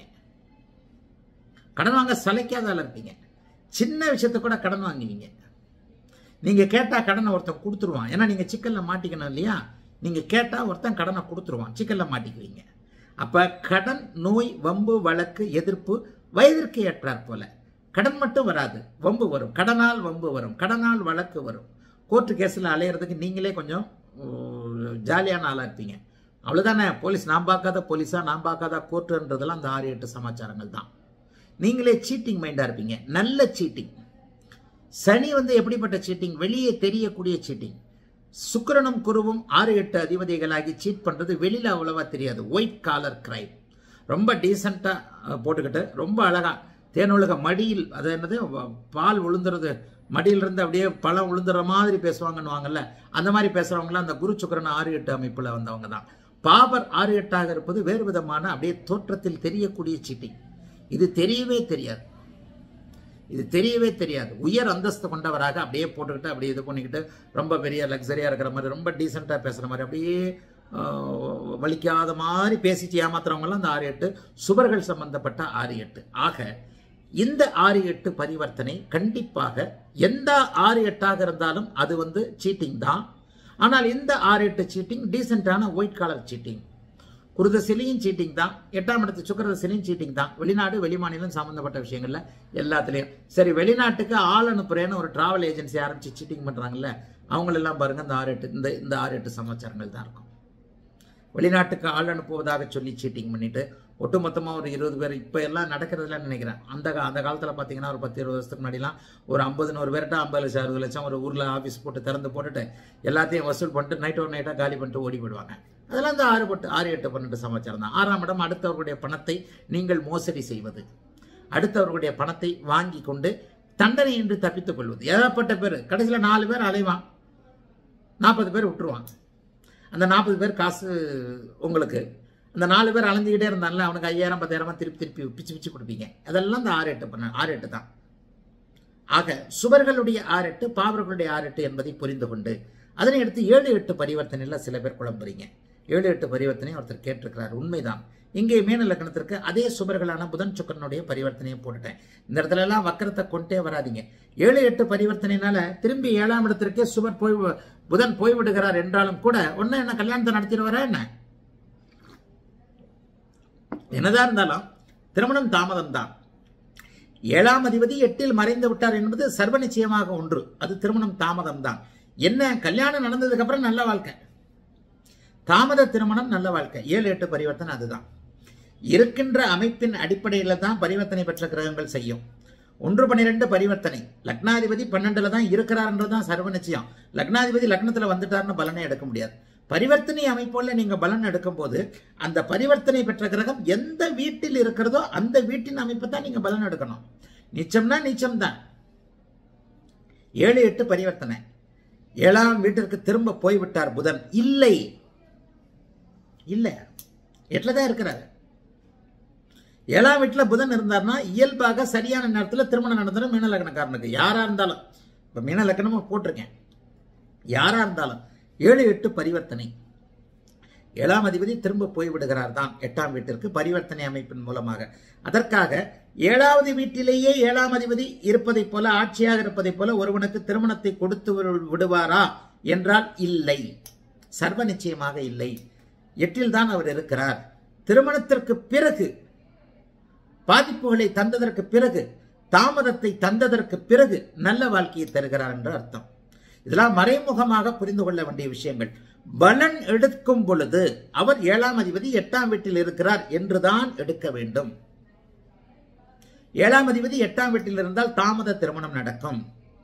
கடன் வாங்க சளைக்காத ஆளா இருப்பீங்க சின்ன விஷயத்த கூட கடன் வாங்குவீங்க நீங்க கேட்டா கடனை ஒருத்தன் கொடுத்துருவான் ஏன்னா நீங்க சிக்கல்ல மாட்டிக்கணும் இல்லையா நீங்க கேட்டா ஒருத்தன் கடனை கொடுத்துருவான் சிக்கல்ல மாட்டிக்குவீங்க அப்ப கடன் நோய் வம்பு வழக்கு எதிர்ப்பு வயதிற்கு ஏற்றாற் போல கடன் மட்டும் வராது வம்பு வரும் கடனால் வம்பு வரும் கடனால் வழக்கு வரும் கோர்ட்டு கேஸில் அலையிறதுக்கு நீங்களே கொஞ்சம் ஜாலியான ஆளாக இருப்பீங்க அவ்வளோதானே போலீஸ் நான் பார்க்காத போலீஸா நான் பார்க்காத கோர்ட்டுன்றதெல்லாம் அந்த ஆறு எட்டு சமாச்சாரங்கள் தான் நீங்களே சீட்டிங் மைண்டாக இருப்பீங்க நல்ல சீட்டிங் சனி வந்து எப்படிப்பட்ட சீட்டிங் வெளியே தெரியக்கூடிய சீட்டிங் சுக்கிரனும் குருவும் ஆறு எட்டு அதிபதிகளாகி சீட் பண்ணுறது வெளியில் அவ்வளவா தெரியாது ஒயிட் காலர் கிரைம் ரொம்ப டீசெண்டாக போட்டுக்கிட்டு ரொம்ப அழகா தேனுலக மடியில் அது என்னது வ- பால் விழுந்துறது மடியிலிருந்து அப்படியே பழம் விழுந்துற மாதிரி பேசுவாங்கன்னு வாங்கல்ல அந்த மாதிரி பேசுறவங்களாம் அந்த குரு சுக்கிரன் ஆறு எட்டு அமைப்பில் வந்தவங்க தான் பாபர் ஆறு எட்டாக இருப்பது வேறு விதமான அப்படியே தோற்றத்தில் தெரியக்கூடிய சீட்டிங் இது தெரியவே தெரியாது இது தெரியவே தெரியாது உயர் அந்தஸ்து கொண்டவராக அப்படியே போட்டுக்கிட்டு அப்படியே இது பண்ணிக்கிட்டு ரொம்ப பெரிய லக்ஸரியாக இருக்கிற மாதிரி ரொம்ப டீசெண்டாக பேசுகிற மாதிரி அப்படியே ஆஹ், வலிக்காத மாதிரி பேசிச்சு ஏமாத்துறவங்கலாம் அந்த ஆறு எட்டு சுவர்கள் சம்பந்தப்பட்ட ஆறு எட்டு ஆக இந்த ஆறு எட்டு பரிவர்த்தனை கண்டிப்பாக எந்த ஆறு எட்டாக இருந்தாலும் அது வந்து சீட்டிங் தான் ஆனால் இந்த ஆறு எட்டு சீட்டிங் டீசெண்டான ஒயிட் கலர் சீட்டிங் குருத சிலையும் சீட்டிங் தான் எட்டாம் இடத்து சுக்கரத சிலையும் சீட்டிங் தான் வெளிநாடு வெளிமாநிலம் சம்பந்தப்பட்ட விஷயங்கள்ல எல்லாத்துலயும் சரி வெளிநாட்டுக்கு ஆள் அனுப்புறேன்னு ஒரு டிராவல் ஏஜென்சி ஆரம்பிச்சு சீட்டிங் பண்றாங்கல்ல அவங்களெல்லாம் பாருங்க இந்த ஆறு எட்டு இந்த இந்த ஆறு எட்டு சமாச்சாரங்கள் தான் இருக்கும் வெளிநாட்டுக்கு ஆள் அனுப்புவதாக சொல்லி சீட்டிங் பண்ணிட்டு ஒட்டுமொத்தமா ஒரு இருபது பேர் இப்போ எல்லாம் நடக்கிறதுல நினைக்கிறேன் அந்த கா- அந்த காலத்துல பாத்தீங்கன்னா ஒரு பத்து இருபது வருஷத்துக்கு முன்னாடிலாம் ஒரு ஐம்பது நூறு பேர்கிட்ட ஐம்பது லட்சம் அறுபது லட்சம் ஒரு ஊர்ல ஆபீஸ் போட்டு திறந்து போட்டுட்டு எல்லாத்தையும் வசூல் பண்ணிட்டு நைட் ஒரு நைட்டா காலி பண்ணிட்டு ஓடி போயிடுவாங்க அதெல்லாம் இந்த ஆறு பட்டு ஆறு எட்டு பன்னெண்டு சமாச்சாரம் தான் ஆறாம் இடம் அடுத்தவர்களுடைய பணத்தை நீங்கள் மோசடி செய்வது அடுத்தவர்களுடைய பணத்தை வாங்கி கொண்டு தண்டனை என்று தப்பித்துக் கொள்வது ஏகப்பட்ட பேர் கடைசியில் நாலு பேர் அலைவான் நாற்பது பேர் விட்டுருவான் அந்த நாற்பது பேர் காசு உங்களுக்கு அந்த நாலு பேர் அலைஞ்சிக்கிட்டே இருந்தான்ல அவனுக்கு ஐயாயிரம் பத்தாயிரமா திருப்பி திருப்பி பிச்சு பிச்சு கொடுப்பீங்க அதெல்லாம் இந்த ஆறு எட்டு பண்ண ஆறு எட்டு தான் ஆக சுவர்களுடைய ஆறு எட்டு பாவர்களுடைய ஆறு எட்டு என்பதை புரிந்து கொண்டு அதனை அடுத்து ஏழு எட்டு பரிவர்த்தனையில் சில பேர் குழம்புறீங்க ஏழு எட்டு பரிவர்த்தனை ஒருத்தர் கேட்டிருக்கிறார் உண்மைதான் இங்கே மீன லக்னத்திற்கு அதே சுபர்களான புதன் சுக்கரனுடைய பரிவர்த்தனையை போட்டுட்டேன் இந்த இடத்துல எல்லாம் வக்கரத்தை கொண்டே வராதீங்க ஏழு எட்டு பரிவர்த்தனைனால திரும்பி ஏழாம் இடத்திற்கே சுபர் போய் புதன் போய்விடுகிறார் என்றாலும் கூட ஒன்னு என்ன கல்யாணத்தை நடத்திடுவாரா என்ன என்னதான் இருந்தாலும் திருமணம் தாமதம் தான் ஏழாம் அதிபதி எட்டில் மறைந்து விட்டார் என்பது சர்வ நிச்சயமாக ஒன்று அது திருமணம் தாமதம் தான் என்ன கல்யாணம் நடந்ததுக்கு அப்புறம் நல்ல வாழ்க்கை தாமத திருமணம் நல்ல வாழ்க்கை ஏழு எட்டு பரிவர்த்தனை அதுதான் இருக்கின்ற அமைப்பின் அடிப்படையில் தான் பரிவர்த்தனை பெற்ற கிரகங்கள் செய்யும் ஒன்று பன்னிரெண்டு பரிவர்த்தனை லக்னாதிபதி பன்னெண்டுல தான் இருக்கிறார்ன்றதுதான் சர்வ நிச்சயம் லக்னாதிபதி லக்னத்துல வந்துட்டார்னு பலனை எடுக்க முடியாது பரிவர்த்தனை அமைப்போல நீங்க பலன் எடுக்கும்போது அந்த பரிவர்த்தனை பெற்ற கிரகம் எந்த வீட்டில் இருக்கிறதோ அந்த வீட்டின் அமைப்பை தான் நீங்க பலன் எடுக்கணும் நிச்சம்னா நிச்சம் தான் ஏழு எட்டு பரிவர்த்தனை ஏழாம் வீட்டிற்கு திரும்ப போய்விட்டார் புதன் இல்லை இல்லை எட்டுல தான் இருக்கிறாரு ஏழாம் வீட்டில் புதன் இருந்தார்னா இயல்பாக சரியான நேரத்தில் திருமணம் நடந்துடும் மீன லக்னக்காரனுக்கு யாரா இருந்தாலும் இப்போ மீன லக்னமும் போட்டிருக்கேன் யாரா இருந்தாலும் ஏழு எட்டு பரிவர்த்தனை ஏழாம் அதிபதி திரும்ப போய்விடுகிறார் தான் எட்டாம் வீட்டிற்கு பரிவர்த்தனை அமைப்பின் மூலமாக அதற்காக ஏழாவது வீட்டிலேயே ஏழாம் அதிபதி இருப்பதைப் போல ஆட்சியாக இருப்பதைப் போல ஒருவனுக்கு திருமணத்தை கொடுத்து விடு- விடுவாரா என்றால் இல்லை சர்வ நிச்சயமாக இல்லை எட்டில் தான் அவர் இருக்கிறார் திருமணத்திற்கு பிறகு பாதிப்புகளை தந்ததற்கு பிறகு தாமதத்தை தந்ததற்கு பிறகு நல்ல வாழ்க்கையை தருகிறார் என்று அர்த்தம் இதெல்லாம் மறைமுகமாக புரிந்து கொள்ள வேண்டிய விஷயங்கள் பலன் எடுக்கும் பொழுது அவர் ஏழாம் அதிபதி எட்டாம் வீட்டில் இருக்கிறார் என்றுதான் எடுக்க வேண்டும் ஏழாம் அதிபதி எட்டாம் வீட்டில் இருந்தால் தாமத திருமணம் நடக்கும்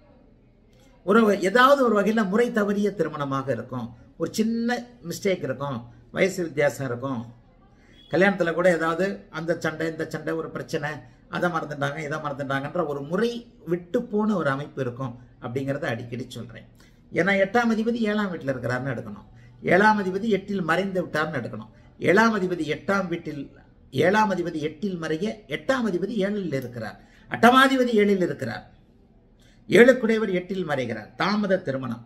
ஒரு ஏதாவது ஒரு வகையில் முறை தவறிய திருமணமாக இருக்கும் ஒரு சின்ன மிஸ்டேக் இருக்கும் வயசு வித்தியாசம் இருக்கும் கல்யாணத்தில் கூட ஏதாவது அந்த சண்டை இந்த சண்டை ஒரு பிரச்சனை அதை மறந்துட்டாங்க இதை மறந்துட்டாங்கன்ற ஒரு முறை விட்டு போன ஒரு அமைப்பு இருக்கும் அப்படிங்கிறத அடிக்கடி சொல்கிறேன் ஏன்னா எட்டாம் அதிபதி ஏழாம் வீட்டில் இருக்கிறாருன்னு எடுக்கணும் ஏழாம் அதிபதி எட்டில் மறைந்து விட்டார்னு எடுக்கணும் ஏழாம் அதிபதி எட்டாம் வீட்டில் ஏழாம் அதிபதி எட்டில் மறைய எட்டாம் அதிபதி ஏழில் இருக்கிறார் அட்டமாதிபதி ஏழில் இருக்கிறார் ஏழுக்குடையவர் எட்டில் மறைகிறார் தாமத திருமணம்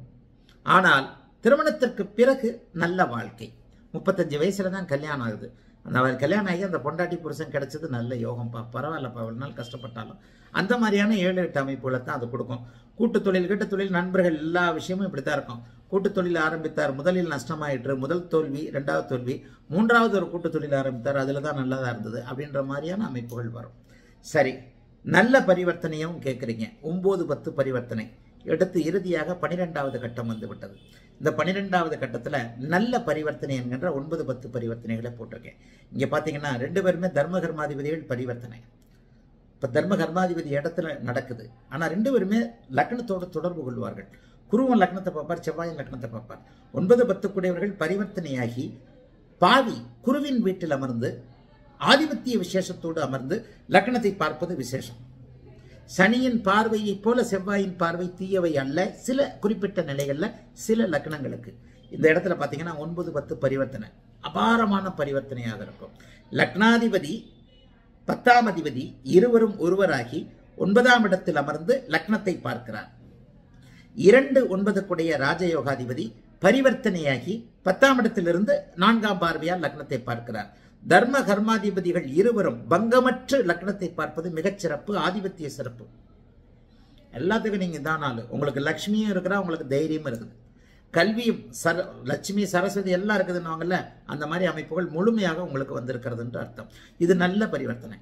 ஆனால் திருமணத்திற்கு பிறகு நல்ல வாழ்க்கை முப்பத்தஞ்சு வயசுல தான் கல்யாணம் ஆகுது அந்த அவர் கல்யாணம் ஆகி அந்த பொண்டாட்டி புருஷன் கிடைச்சது நல்ல யோகம்ப்பா பரவாயில்லப்பா ஒரு நாள் கஷ்டப்பட்டாலும் அந்த மாதிரியான ஏழு எட்டு அமைப்புகளை தான் அது கொடுக்கும் கூட்டு தொழில் கிட்ட தொழில் நண்பர்கள் எல்லா விஷயமும் இப்படித்தான் இருக்கும் கூட்டு தொழில் ஆரம்பித்தார் முதலில் நஷ்டமாயிற்று முதல் தோல்வி இரண்டாவது தோல்வி மூன்றாவது ஒரு கூட்டு தொழில் ஆரம்பித்தார் அதில் தான் நல்லதா இருந்தது அப்படின்ற மாதிரியான அமைப்புகள் வரும் சரி நல்ல பரிவர்த்தனையும் கேட்குறீங்க ஒன்பது பத்து பரிவர்த்தனை எடுத்து இறுதியாக பனிரெண்டாவது கட்டம் வந்து விட்டது இந்த பனிரெண்டாவது கட்டத்தில் நல்ல பரிவர்த்தனை என்கின்ற ஒன்பது பத்து பரிவர்த்தனைகளை போட்டிருக்கேன் இங்கே பார்த்தீங்கன்னா ரெண்டு பேருமே தர்ம கர்மாதிபதிகள் பரிவர்த்தனை இப்போ தர்ம கர்மாதிபதி இடத்துல நடக்குது ஆனால் ரெண்டு பேருமே லக்னத்தோடு தொடர்பு கொள்வார்கள் குருவன் லக்னத்தை பார்ப்பார் செவ்வாயின் லக்னத்தை பார்ப்பார் ஒன்பது பத்து கூடியவர்கள் பரிவர்த்தனையாகி பாவி குருவின் வீட்டில் அமர்ந்து ஆதிபத்திய விசேஷத்தோடு அமர்ந்து லக்னத்தை பார்ப்பது விசேஷம் சனியின் பார்வையைப் போல செவ்வாயின் பார்வை தீயவை அல்ல சில குறிப்பிட்ட நிலைகள்ல சில லக்னங்களுக்கு இந்த இடத்துல பார்த்தீங்கன்னா ஒன்பது பத்து பரிவர்த்தனை அபாரமான பரிவர்த்தனையாக இருக்கும் லக்னாதிபதி பத்தாம் அதிபதி இருவரும் ஒருவராகி ஒன்பதாம் இடத்தில் அமர்ந்து லக்னத்தை பார்க்கிறார் இரண்டு ஒன்பதுக்குடைய ராஜயோகாதிபதி பரிவர்த்தனையாகி பத்தாம் இடத்திலிருந்து நான்காம் பார்வையால் லக்னத்தை பார்க்கிறார் தர்ம கர்மாதிபதிகள் இருவரும் பங்கமற்று லக்னத்தை பார்ப்பது மிகச் சிறப்பு ஆதிபத்திய சிறப்பு எல்லாத்துக்கும் நீங்க தான் ஆளு உங்களுக்கு லக்ஷ்மியும் இருக்கிறா உங்களுக்கு தைரியமும் இருக்குது கல்வியும் சர லட்சுமி சரஸ்வதி எல்லாம் இருக்குதுன்னுவாங்கல்ல அந்த மாதிரி அமைப்புகள் முழுமையாக உங்களுக்கு வந்திருக்கிறதுன்ற அர்த்தம் இது நல்ல பரிவர்த்தனை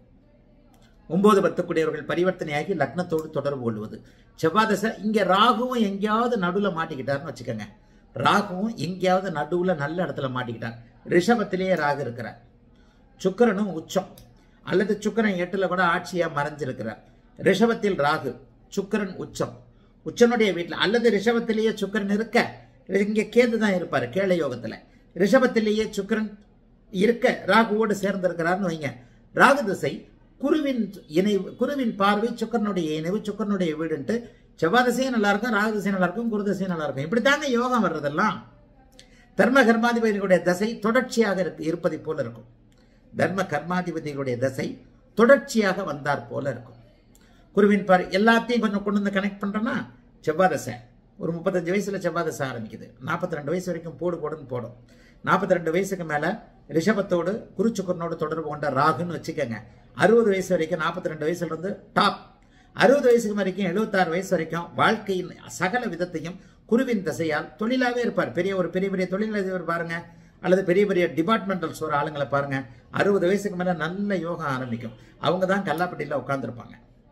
ஒன்பது பத்துக்குடையவர்கள் பரிவர்த்தனையாகி லக்னத்தோடு தொடர்பு கொள்வது செவ்வாதசை இங்க ராகுவும் எங்கேயாவது நடுவுல மாட்டிக்கிட்டாருன்னு வச்சுக்கோங்க ராகுவும் எங்கேயாவது நடுவுல நல்ல இடத்துல மாட்டிக்கிட்டார் ரிஷபத்திலேயே ராகு இருக்கிறார் சுக்கிரனும் உச்சம் அல்லது சுக்கிரன் எட்டுல கூட ஆட்சியா மறைஞ்சிருக்கிறார் ரிஷபத்தில் ராகு சுக்கிரன் உச்சம் உச்சனுடைய வீட்டில் அல்லது ரிஷபத்திலேயே சுக்கிரன் இருக்க இங்க கேது தான் இருப்பாரு கேள யோகத்துல ரிஷபத்திலேயே சுக்கிரன் இருக்க ராகுவோடு சேர்ந்திருக்கிறார்னு வைங்க ராகு திசை குருவின் இணைவு குருவின் பார்வை சுக்கரனுடைய இணைவு சுக்கரனுடைய வீடுன்ட்டு செவ்வாய் திசையும் நல்லா இருக்கும் ராகு திசையும் நல்லா இருக்கும் குரு திசையும் நல்லா இருக்கும் இப்படித்தாங்க யோகம் வர்றதெல்லாம் தர்ம கர்மாதிபதிகளுடைய தசை தொடர்ச்சியாக இருக்கு இருப்பதை போல இருக்கும் தர்ம கர்மாதிபதிகளுடைய தசை தொடர்ச்சியாக வந்தார் போல இருக்கும் குருவின் பார் எல்லாத்தையும் கொஞ்சம் கொண்டு வந்து கனெக்ட் பண்றோம்னா செவ்வாய் தசை ஒரு முப்பத்தஞ்சு வயசுல செவ்வாய் தசை ஆரம்பிக்குது நாற்பத்தி ரெண்டு வயசு வரைக்கும் போடு போடுன்னு போடும் நாற்பத்தி ரெண்டு வயசுக்கு மேல ரிஷபத்தோடு குருச்சுக்கரனோடு தொடர்பு கொண்ட ராகுன்னு வச்சுக்கோங்க அறுபது வயசு வரைக்கும் நாற்பத்தி ரெண்டு வயசுல இருந்து டாப் அறுபது வயசுக்கு வரைக்கும் எழுபத்தாறு வயசு வரைக்கும் வாழ்க்கையின் சகல விதத்தையும் குருவின் தசையால் தொழிலாவே இருப்பார் பெரிய ஒரு பெரிய பெரிய தொழிலதிபர் பாருங்க அல்லது பெரிய பெரிய டிபார்ட்மெண்டல்ஸ் ஒரு ஆளுங்களை பாருங்க அறுபது வயசுக்கு மேல நல்ல யோகம் ஆரம்பிக்கும் அவங்க தான் கல்லாப்பட்டியில் உட்காந்துருப்பாங்க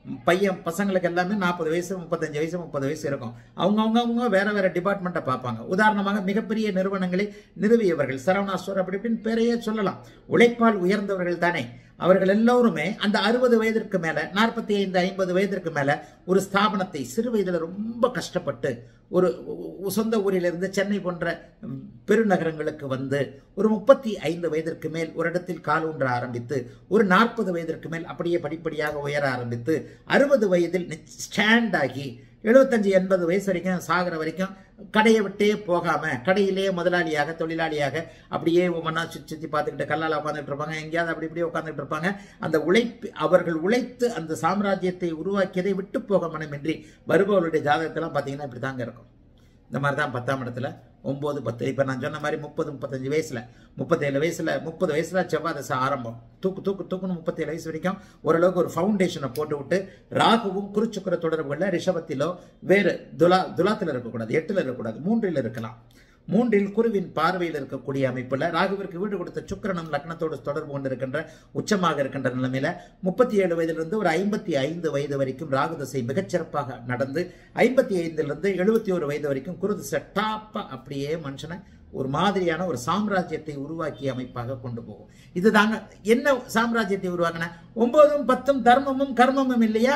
பையன் பசங்களுக்கு எல்லாமே நாற்பது வயசு முப்பத்தஞ்சு வயசு முப்பது வயசு இருக்கும் அவங்க அவங்க அவங்க வேற வேற டிபார்ட்மெண்ட்டை பார்ப்பாங்க உதாரணமாக மிகப்பெரிய நிறுவனங்களை நிறுவியவர்கள் சரவணா ஸ்டோர் அப்படி இப்படின்னு பேரையே சொல்லலாம் உழைப்பால் உயர்ந்தவர்கள் தானே அவர்கள் எல்லோருமே அந்த அறுபது வயதிற்கு மேல நாற்பத்தி ஐந்து ஐம்பது வயதிற்கு மேல ஒரு ஸ்தாபனத்தை சிறு வயதுல ரொம்ப கஷ்டப்பட்டு ஒரு உ- சொந்த ஊரிலிருந்து சென்னை போன்ற ம், பெருநகரங்களுக்கு வந்து ஒரு முப்பத்தி ஐந்து வயதிற்கு மேல் ஒரு இடத்தில் கால் ஊன்ற ஆரம்பித்து ஒரு நாற்பது வயதிற்கு மேல் அப்படியே படிப்படியாக உயர ஆரம்பித்து அறுபது வயதில் ஸ்டாண்ட் ஆகி எழுபத்தஞ்சு எண்பது வயசு வரைக்கும் சாகிற வரைக்கும் கடையை விட்டே போகாம கடையிலே முதலாளியாக தொழிலாளியாக அப்படியே ஒவ்வொன்றா சுற்றி சுற்றி பார்த்துக்கிட்டு கல்லால் உட்காந்துட்டு இருப்பாங்க எங்கேயாவது அப்படி இப்படியே உட்காந்துட்டு இருப்பாங்க அந்த உழைப்பு அவர்கள் உழைத்து அந்த சாம்ராஜ்யத்தை உருவாக்கியதை விட்டு போக மனமின்றி வருபவர்களுடைய ஜாதகத்தெல்லாம் பார்த்தீங்கன்னா இப்படி தாங்க இருக்கும் இந்த மாதிரி தான் பத்தாம் இடத்துல ஒம்பது பத்து இப்போ நான் சொன்ன மாதிரி முப்பது முப்பத்தஞ்சு வயசுல முப்பத்தேழு வயசுல முப்பது வயசுல செவ்வாய் தசை ஆரம்பம் தூக்கு தூக்கு தூக்குன்னு முப்பத்தேழு வயசு வரைக்கும் ஓரளவுக்கு ஒரு ஃபவுண்டேஷனை போட்டு விட்டு ராகுவும் குருச்சுக்கர தொடர்புகளில் ரிஷபத்திலோ வேறு துலா துலாத்தில் இருக்கக்கூடாது எட்டில் இருக்கக்கூடாது மூன்றில் இருக்கலாம் மூன்றில் குருவின் பார்வையில் இருக்கக்கூடிய அமைப்புல ராகுவிற்கு வீடு கொடுத்த சுக்கிரனும் லக்னத்தோடு தொடர்பு கொண்டிருக்கின்ற உச்சமாக இருக்கின்ற நிலைமையில முப்பத்தி ஏழு வயதிலிருந்து ஒரு ஐம்பத்தி ஐந்து வயது வரைக்கும் ராகு தசை மிகச்சிறப்பாக நடந்து ஐம்பத்தி ஐந்திலிருந்து எழுபத்தி ஒரு வயது வரைக்கும் குரு தசை டாப்பா அப்படியே மனுஷனை ஒரு மாதிரியான ஒரு சாம்ராஜ்யத்தை உருவாக்கிய அமைப்பாக கொண்டு போகும் இதுதாங்க என்ன சாம்ராஜ்யத்தை உருவாக்கின ஒன்பதும் பத்தும் தர்மமும் கர்மமும் இல்லையா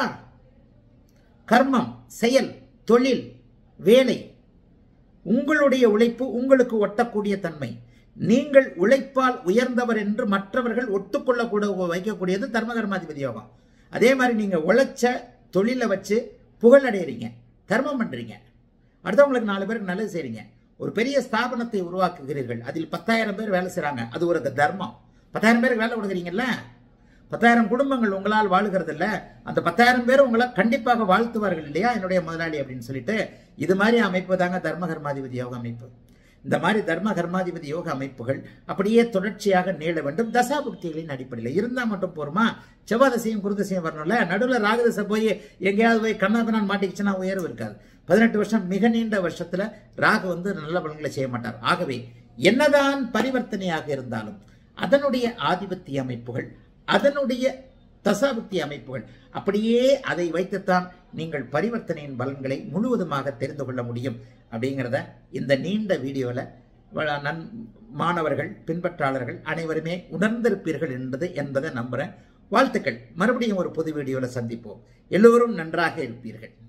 கர்மம் செயல் தொழில் வேலை உங்களுடைய உழைப்பு உங்களுக்கு ஒட்டக்கூடிய தன்மை நீங்கள் உழைப்பால் உயர்ந்தவர் என்று மற்றவர்கள் ஒத்துக்கொள்ளக்கூட வைக்கக்கூடியது தர்ம கர்மாதிபதி யோகம் அதே மாதிரி நீங்க உழைச்ச தொழிலை வச்சு புகழ் அடையிறீங்க தர்மம் பண்றீங்க அடுத்தவங்களுக்கு நாலு பேருக்கு நல்லது செய்றீங்க ஒரு பெரிய ஸ்தாபனத்தை உருவாக்குகிறீர்கள் அதில் பத்தாயிரம் பேர் வேலை செய்றாங்க அது ஒரு தர்மம் பத்தாயிரம் பேருக்கு வேலை கொடுக்குறீங்கல்ல பத்தாயிரம் குடும்பங்கள் உங்களால் வாழுகிறது இல்ல அந்த பத்தாயிரம் பேர் உங்களை கண்டிப்பாக வாழ்த்துவார்கள் இல்லையா என்னுடைய முதலாளி அப்படின்னு சொல்லிட்டு இது மாதிரி அமைப்பு தாங்க தர்ம கர்மாதிபதி யோக அமைப்பு இந்த மாதிரி தர்ம கர்மாதிபதி யோக அமைப்புகள் அப்படியே தொடர்ச்சியாக நீள வேண்டும் தசாபுக்திகளின் அடிப்படையில் இருந்தா மட்டும் போருமா செவ்வாதசையும் குருதசையும் வரணும்ல நடுவில் ராகதசை போய் எங்கேயாவது போய் கண்ணாபின்னான் மாட்டிக்கிச்சுன்னா உயர்வு இருக்காது பதினெட்டு வருஷம் மிக நீண்ட வருஷத்துல ராகு வந்து நல்ல பலன்களை செய்ய மாட்டார் ஆகவே என்னதான் பரிவர்த்தனையாக இருந்தாலும் அதனுடைய ஆதிபத்திய அமைப்புகள் அதனுடைய தசாபுக்தி அமைப்புகள் அப்படியே அதை வைத்துத்தான் நீங்கள் பரிவர்த்தனையின் பலன்களை முழுவதுமாக தெரிந்து கொள்ள முடியும் அப்படிங்கிறத இந்த நீண்ட வீடியோவில் நன் மாணவர்கள் பின்பற்றாளர்கள் அனைவருமே உணர்ந்திருப்பீர்கள் என்பது என்பதை நம்புகிறேன் வாழ்த்துக்கள் மறுபடியும் ஒரு புது வீடியோவில் சந்திப்போம் எல்லோரும் நன்றாக இருப்பீர்கள்